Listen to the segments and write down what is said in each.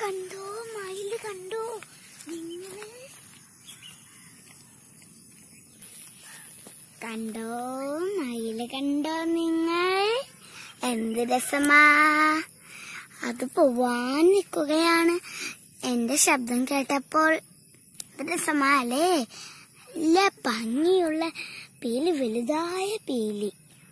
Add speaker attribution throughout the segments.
Speaker 1: കണ്ടോ മയില് കണ്ടോ നിങ്ങള് കണ്ടോ മയില് കണ്ടോ നിങ്ങൾ എന്ത് രസമാ അത് പോവാൻ നിൽക്കുകയാണ് എന്റെ ശബ്ദം കേട്ടപ്പോൾ എന്ത് രസമാ അല്ലേ നല്ല ഭംഗിയുള്ള പീലി വലുതായ പീലി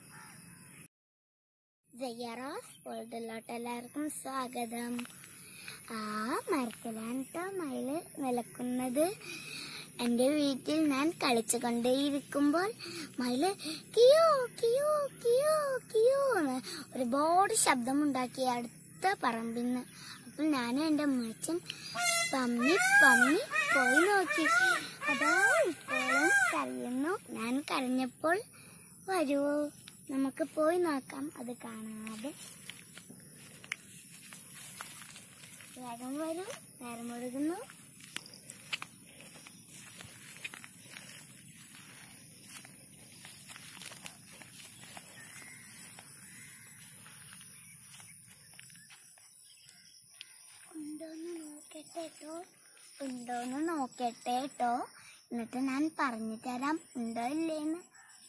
Speaker 1: ജയ്യാറാസ് വേൾഡിലോട്ട് എല്ലാവർക്കും സ്വാഗതം ആ മരത്തിലാണ് കേട്ടോ മയില് നിലക്കുന്നത് എൻ്റെ വീട്ടിൽ ഞാൻ കളിച്ചുകൊണ്ടേയിരിക്കുമ്പോൾ മയില് കിയോ കിയോ കിയോ കിയോ എന്ന് ഒരുപാട് ശബ്ദമുണ്ടാക്കി അടുത്ത പറമ്പിന്ന് അപ്പോൾ ഞാനും എൻ്റെ അമ്മച്ചൻ പമ്മി പമ്മി പോയി നോക്കി അതാ ഇപ്പോഴും കരയുന്നു ഞാൻ കരഞ്ഞപ്പോൾ വരുവോ നമുക്ക് പോയി നോക്കാം അത് കാണാതെ വേഗം വരൂ നേരം ഒഴുകുന്നു ഉണ്ടോന്ന് നോക്കട്ടെ കേട്ടോ ഉണ്ടോന്ന് നോക്കട്ടെ കേട്ടോ എന്നിട്ട് ഞാൻ പറഞ്ഞു തരാം ഉണ്ടോ ഇല്ലേന്ന്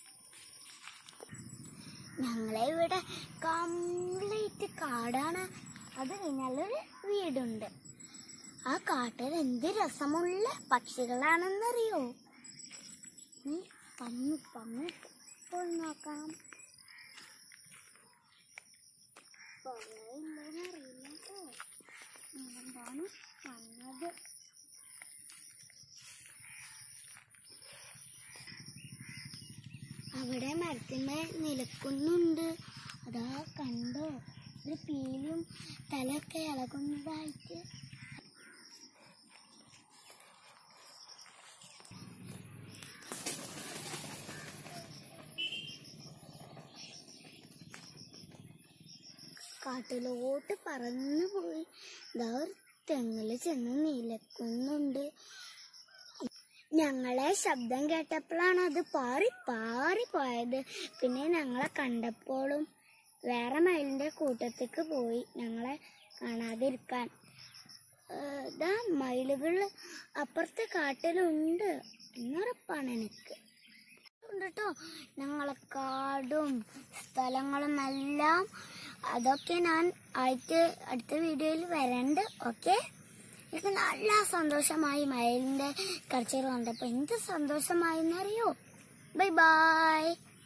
Speaker 1: ഞങ്ങളെ ഇവിടെ കംപ്ലീറ്റ് കാടാണ് അത് കഴിഞ്ഞാലൊരു വീടുണ്ട് ആ കാട്ടിൽ എന്ത് രസമുള്ള പക്ഷികളാണെന്നറിയോ നീ പമ്മി പമ്മി പോയി നോക്കാം പോയില്ലെന്ന് അറിയില്ല കേട്ടോ എന്താണ് വന്നത് അവിടെ മരത്തിന്മേൽ നിലക്കുന്നുണ്ട് അതാ കണ്ടോ ഒരു പീലും തലയൊക്കെ ഇളകുന്നതായിട്ട് കാട്ടിലോട്ട് പറന്നു പോയി ഇതാ ഒരു തെങ്ങില് ചെന്ന് നിലക്കുന്നുണ്ട് ഞങ്ങളെ ശബ്ദം കേട്ടപ്പോഴാണ് അത് പാറി പാറി പോയത് പിന്നെ ഞങ്ങളെ കണ്ടപ്പോഴും വേറെ മയിലിന്റെ കൂട്ടത്തേക്ക് പോയി ഞങ്ങളെ കാണാതിരിക്കാൻ ഏഹ് ഇതാ മയിലുകൾ അപ്പുറത്തെ കാട്ടിലുണ്ട് എന്നുറപ്പാണ് എനിക്ക് ഉണ്ട് കേട്ടോ ഞങ്ങളെ കാടും സ്ഥലങ്ങളും എല്ലാം അതൊക്കെ ഞാൻ ആയിട്ട് അടുത്ത വീഡിയോയിൽ വരണ്ട് ഓക്കെ എനിക്ക് നല്ല സന്തോഷമായി മയിലിന്റെ കൾച്ചർ കണ്ടപ്പോ എന്ത് സന്തോഷമായി എന്നറിയോ ബൈ ബൈ